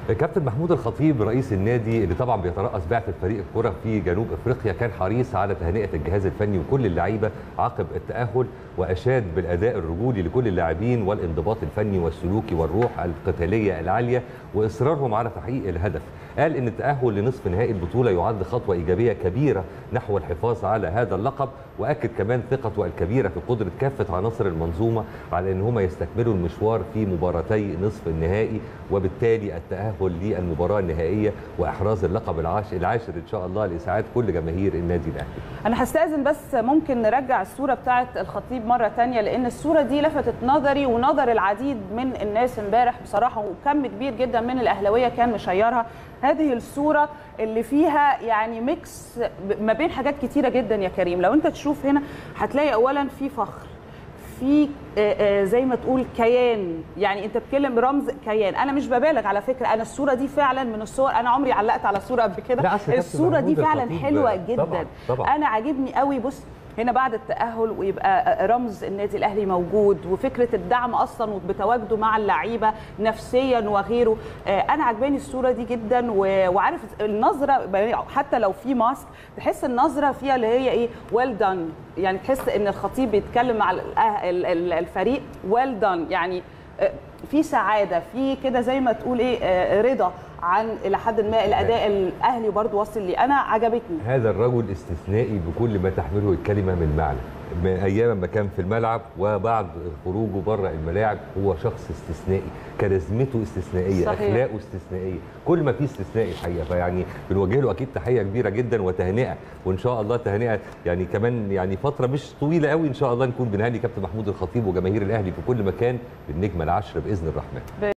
كابتن محمود الخطيب رئيس النادي اللي طبعا بيترأس بعثة فريق الكرة في جنوب افريقيا كان حريص على تهنئة الجهاز الفني وكل اللعيبة عقب التأهل وأشاد بالأداء الرجولي لكل اللاعبين والانضباط الفني والسلوكي والروح القتالية العالية وإصرارهم على تحقيق الهدف قال ان التاهل لنصف نهائي البطوله يعد خطوه ايجابيه كبيره نحو الحفاظ على هذا اللقب واكد كمان ثقته الكبيره في قدره كافه عناصر المنظومه على ان هم يستكملوا المشوار في مباراتي نصف النهائي وبالتالي التاهل للمباراه النهائيه واحراز اللقب العاشر, العاشر ان شاء الله لاسعاد كل جماهير النادي الاهلي. انا هستاذن بس ممكن نرجع الصوره بتاعه الخطيب مره ثانيه لان الصوره دي لفتت نظري ونظر العديد من الناس امبارح بصراحه وكم كبير جدا من الاهلاويه كان مشيرها هذه الصوره اللي فيها يعني ميكس ما بين حاجات كتيره جدا يا كريم لو انت تشوف هنا هتلاقي اولا في فخر في زي ما تقول كيان يعني انت بتتكلم رمز كيان انا مش ببالغ على فكره انا الصوره دي فعلا من الصور انا عمري علقت على صوره قبل كده الصوره دي فعلا حلوه جدا طبعًا طبعًا. انا عاجبني قوي بص هنا بعد التأهل ويبقى رمز النادي الأهلي موجود وفكرة الدعم أصلا بتواجده مع اللعيبة نفسيا وغيره أنا عجباني الصورة دي جدا وعارف النظرة حتى لو في ماسك تحس النظرة فيها اللي هي إيه ويل well دان يعني تحس إن الخطيب بيتكلم مع الفريق ويل well دان يعني في سعادة في كده زي ما تقول إيه رضا عن الى حد ما الاداء الاهلي برضه وصل لي انا عجبتني هذا الرجل استثنائي بكل ما تحمله الكلمه من معنى من ايام ما كان في الملعب وبعد خروجه بره الملاعب هو شخص استثنائي كاريزمته استثنائيه صحيح. اخلاقه استثنائيه كل ما فيه استثنائي الحقيقه فيعني بنوجه له اكيد تحيه كبيره جدا وتهنئه وان شاء الله تهنئه يعني كمان يعني فتره مش طويله قوي ان شاء الله نكون بنهني كابتن محمود الخطيب وجماهير الاهلي في كل مكان بالنجمه العشره باذن الرحمن